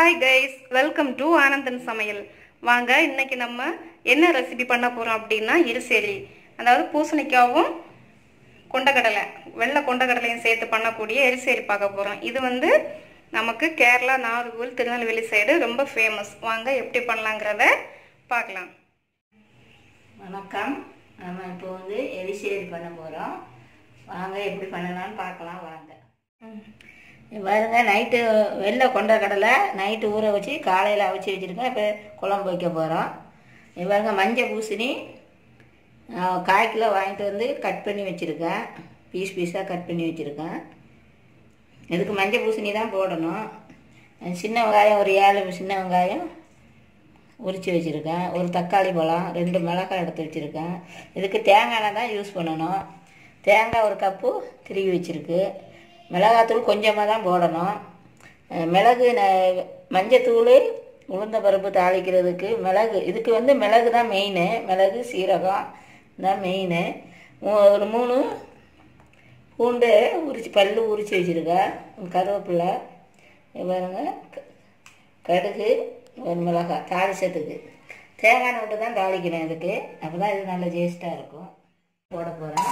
hi guys welcome to Anandhan சமையல் வாங்க இன்னைக்கு நம்ம என்ன ரெசிபி பண்ண போறோம் அப்படின்னா இருசேரி அதாவது பூசணிக்காவும் கொண்டக்கடலை வெள்ளை கொண்டக்கடலையும் சேர்த்து பண்ணக்கூடிய எரிசேரி பார்க்க போறோம் இது வந்து நமக்கு கேரளா நாகர்கோவில் திருநெல்வேலி சைடு ரொம்ப ஃபேமஸ் வாங்க எப்படி பண்ணலாங்கிறத பார்க்கலாம் வணக்கம் நம்ம இப்போ வந்து எரிசேரி பண்ண போகிறோம் வாங்க எப்படி பண்ணலாம்னு பார்க்கலாம் வாங்க இங்க பாருங்க நைட்டு வெள்ளை கொண்ட கடலை நைட்டு ஊற வச்சு காலையில் அவிச்சு வச்சுருக்கேன் இப்போ குழம்பு வைக்க போகிறோம் இங்க பாருங்க மஞ்சள் பூசணி நான் கால் கிலோ வாங்கிட்டு வந்து கட் பண்ணி வச்சுருக்கேன் பீஸ் பீஸாக கட் பண்ணி வச்சுருக்கேன் இதுக்கு மஞ்சள் பூசணி தான் போடணும் சின்ன வெங்காயம் ஒரு ஏழு சின்ன வெங்காயம் உரித்து வச்சுருக்கேன் ஒரு தக்காளி பழம் ரெண்டு மிளகாய் எடுத்து வச்சுருக்கேன் இதுக்கு தேங்காய் எண்ணெய் தான் யூஸ் பண்ணணும் தேங்காய் ஒரு கப்பு திருவி வச்சுருக்கு மிளகாத்தூள் கொஞ்சமாக தான் போடணும் அஹ் மிளகு ந- மஞ்சத்தூள் உளுந்த பருப்பு தாளிக்கிறதுக்கு மிளகு இதுக்கு வந்து மிளகு தான் மெயின் மிளகு சீரகம் தான் மெயின் ஒரு மூணு பூண்டு உரிச்சு பல்லு உரிச்சு வச்சுருக்கேன் கருவேப்பிலை இது பாருங்க க- கடுகு ஒரு மிளகாய் தாளிச்சத்துக்கு தேங்காய் எண்ணெய் தான் தாளிக்கணும் இதுக்கு அப்போ தான் இது நல்ல டேஸ்ட்டாக இருக்கும் போட போகிறேன்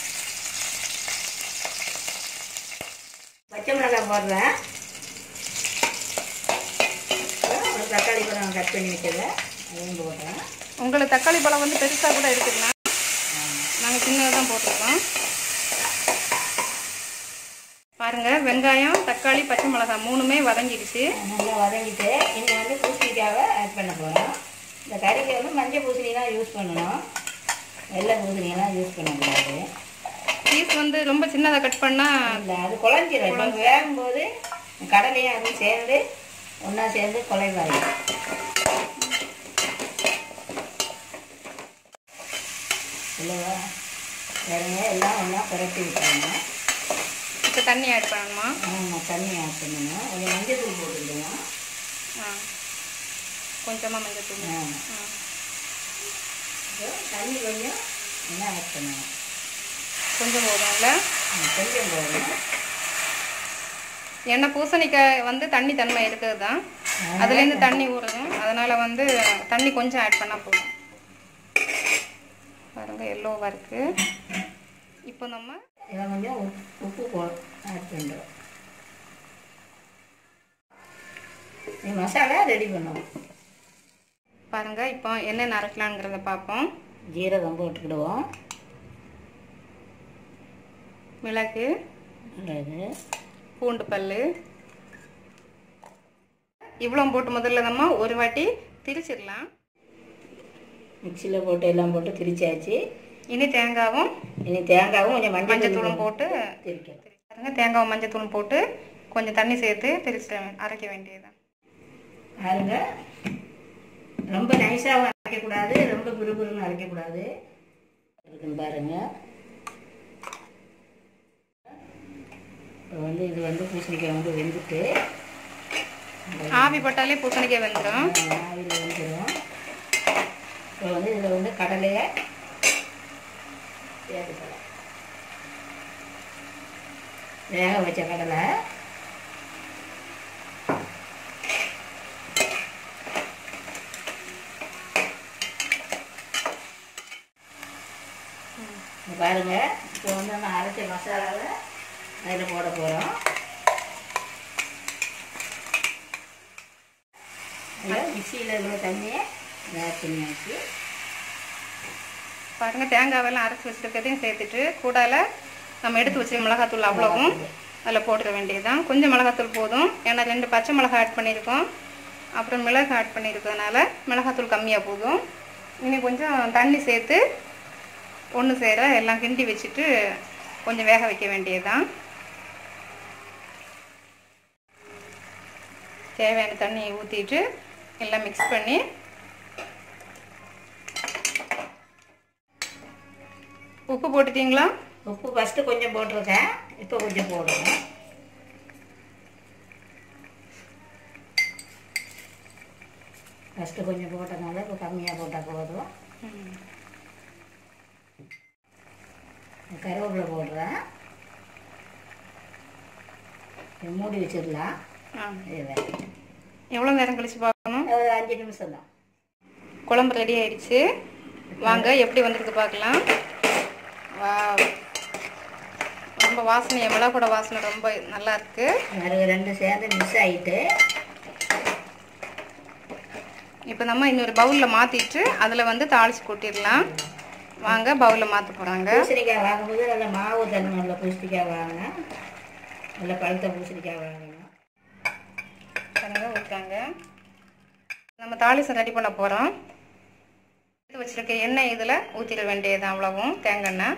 பச்சை மிளகாய் போடுறேன் அப்புறம் ஒரு தக்காளி பழம் கட் பண்ணி வச்சதை அதையும் போடுறேன் உங்களுக்கு தக்காளி பழம் வந்து பெருசாக கூட இருக்குதுண்ணா நாங்கள் சின்னதாக தான் போட்டிருக்கோம் பாருங்க வெங்காயம் தக்காளி பச்சை மிளகாய் மூணுமே வதங்கிடுச்சு நல்லா வதங்கிட்டு இனி வந்து பூசணிக்காவை ஆட் பண்ண போகிறோம் இந்த கறிக்கு வந்து மஞ்சள் பூசணி தான் யூஸ் பண்ணணும் வெள்ளை பூசணியெல்லாம் யூஸ் பண்ணக்கூடாது பீஸ் வந்து ரொம்ப சின்னதாக கட் பண்ணால் இல்லை அது குழஞ்சிரும் இப்போ வேகும்போது கடலையும் அதுவும் சேர்ந்து ஒன்றா சேர்ந்து குலைவாயிடும் இல்லைவா வேறங்க எல்லாம் ஒன்றா புரட்டி விட்டுறணும் இப்போ தண்ணி ஆட் பண்ணணுமா ஆமாம் தண்ணி ஆட் பண்ணணும் கொஞ்சம் மஞ்சள் தூள் போட்டுக்கலாம் ஆ கொஞ்சமாக மஞ்சள் தூள் ஆ ஆ அப்புறம் தண்ணி கொஞ்சம் என்ன ஆட் பண்ணணும் கொஞ்சம் போதும்ல ம், கொஞ்சம் போடணும் எண்ணெய் பூசணிக்காய் வந்து தண்ணி தன்மை இருக்கிறது தான் அதுலேருந்து தண்ணி ஊறும் அதனால் வந்து தண்ணி கொஞ்சம் ஆட் பண்ணால் போதும் பாருங்க எல்லோவாக இருக்குது இப்போ நம்ம இதில் கொஞ்சம் உப்பு உப்பு போ ஆட் பண்ணுறோம் நீ மசாலா ரெடி பண்ணுவோம் பாருங்க இப்போ என்னென்ன அரைக்கலாங்கிறத பார்ப்போம் ஜீரகம் போட்டுக்கிடுவோம் மிளகு நல்லது பூண்டு பல் இவ்வளோ போட்டு முதல்ல நம்ம ஒரு வாட்டி திரிச்சிடலாம் மிக்சியில் போட்டு எல்லாம் போட்டு திரிச்சாச்சு இனி தேங்காவும் இனி தேங்காவும் கொஞ்சம் மஞ்சள் மஞ்சத்தூளும் போட்டு திரிக்கணும் பாருங்க தேங்காவும் மஞ்சத்தூளும் போட்டு கொஞ்சம் தண்ணி சேர்த்து திரிச்சு அரைக்க வேண்டியதுதான் பாருங்க ரொம்ப நைஸாகவும் அரைக்கக்கூடாது ரொம்ப குறுகுறுன்னு அரைக்கக்கூடாது இருக்குன்னு பாருங்க இப்போ வந்து இது வந்து பூசணிக்காய் வந்து வெந்துட்டு ஆவி பட்டாலே பூசணிக்காய் வெந்துடும் ஆவியில் வெந்துடும் இப்போ வந்து இதில் வந்து கடலையை சேர்த்துக்கலாம் வேக வச்ச கடலை இங்க பாருங்க இப்போ வந்து நம்ம அரைச்ச மசாலாவை அதில் போட போகிறோம் மிக்சியில் இவ்வளோ தண்ணியை ஆட் பண்ணியாச்சு பாருங்க தேங்காவெல்லாம் அரைச்சி வச்சிருக்கிறதையும் சேர்த்துட்டு கூடால நம்ம எடுத்து வச்ச மிளகாத்தூள் அவ்வளவும் அதில் போட்டுற வேண்டியதுதான் கொஞ்சம் மிளகாத்தூள் போதும் ஏன்னா ரெண்டு பச்சை மிளகாய் ஆட் பண்ணியிருக்கோம் அப்புறம் மிளகு ஆட் பண்ணியிருக்கிறதுனால மிளகாத்தூள் கம்மியாக போதும் இனி கொஞ்சம் தண்ணி சேர்த்து ஒன்று சேர எல்லாம் கிண்டி வச்சுட்டு கொஞ்சம் வேக வைக்க வேண்டியதுதான் தேவையான தண்ணியை ஊற்றிட்டு எல்லாம் மிக்ஸ் பண்ணி உப்பு போட்டுட்டீங்களா உப்பு ஃபஸ்ட்டு கொஞ்சம் போட்டிருக்கேன் இப்போ கொஞ்சம் போடணும் ஃபஸ்ட்டு கொஞ்சம் போட்டனால இப்போ கம்மியாக போட்டால் போதும் கருவேப்பிலை போடுறேன் இதை மூடி வச்சிடலாம் ஆ இதை எவ்வளோ நேரம் கழிச்சு பார்க்கணும் ஒரு அஞ்சு நிமிஷம் தான் குழம்பு ரெடி ஆயிடுச்சு வாங்க எப்படி வந்திருக்கு பார்க்கலாம் வாவ் ரொம்ப வாசனை மிளகோட வாசனை ரொம்ப நல்லா இருக்கு அது ரெண்டும் சேர்ந்து மிக்ஸ் ஆகிட்டு இப்போ நம்ம இன்னொரு பவுலில் மாற்றிட்டு அதில் வந்து தாளிச்சு கொட்டிடலாம் வாங்க பவுலில் மாற்ற போகிறாங்க பூசணிக்காய் வாங்கும்போது நல்ல மாவு தன்மை உள்ள பூசணிக்காய் வாங்கினேன் நல்ல பழுத்த பூசணிக்காய் வாங்கணும் பாருங்க ஊற்றாங்க நம்ம தாளிசம் ரெடி பண்ண போகிறோம் எடுத்து வச்சிருக்க எண்ணெய் இதில் ஊற்றிட வேண்டியது அவ்வளவும் தேங்காய் எண்ணெய்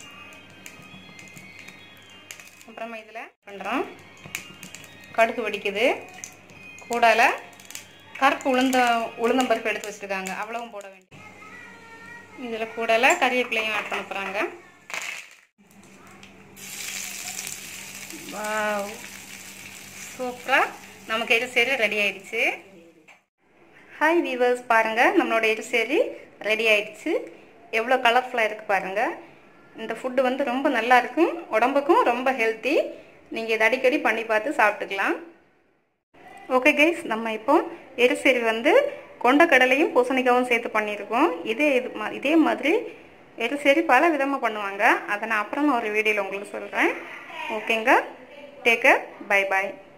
அப்புறமா இதில் பண்ணுறோம் கடுகு வெடிக்குது கூடால கருப்பு உளுந்த உளுந்தம்பருப்பு எடுத்து வச்சுருக்காங்க அவ்வளவும் போட வேண்டியது இதில் கூடால கறிவேப்பிலையும் ஆட் பண்ண போகிறாங்க வாவ் சூப்பராக நமக்கு எரிசேரி ரெடி ஆயிடுச்சு ஹாய் வீவர்ஸ் பாருங்கள் நம்மளோட எரிசேரி ரெடி ஆயிடுச்சு எவ்வளோ கலர்ஃபுல்லாக இருக்குது பாருங்கள் இந்த ஃபுட்டு வந்து ரொம்ப நல்லா இருக்கும் உடம்புக்கும் ரொம்ப ஹெல்த்தி நீங்கள் இதை அடிக்கடி பண்ணி பார்த்து சாப்பிட்டுக்கலாம் ஓகே கைஸ் நம்ம இப்போ எரிசேரி வந்து கொண்டக்கடலையும் பூசணிக்காவும் சேர்த்து பண்ணியிருக்கோம் இதே இது மா இதே மாதிரி எரிசேரி பல விதமாக பண்ணுவாங்க அதை நான் அப்புறமா ஒரு வீடியோவில் உங்களுக்கு சொல்கிறேன் ஓகேங்க டேக் பை பாய்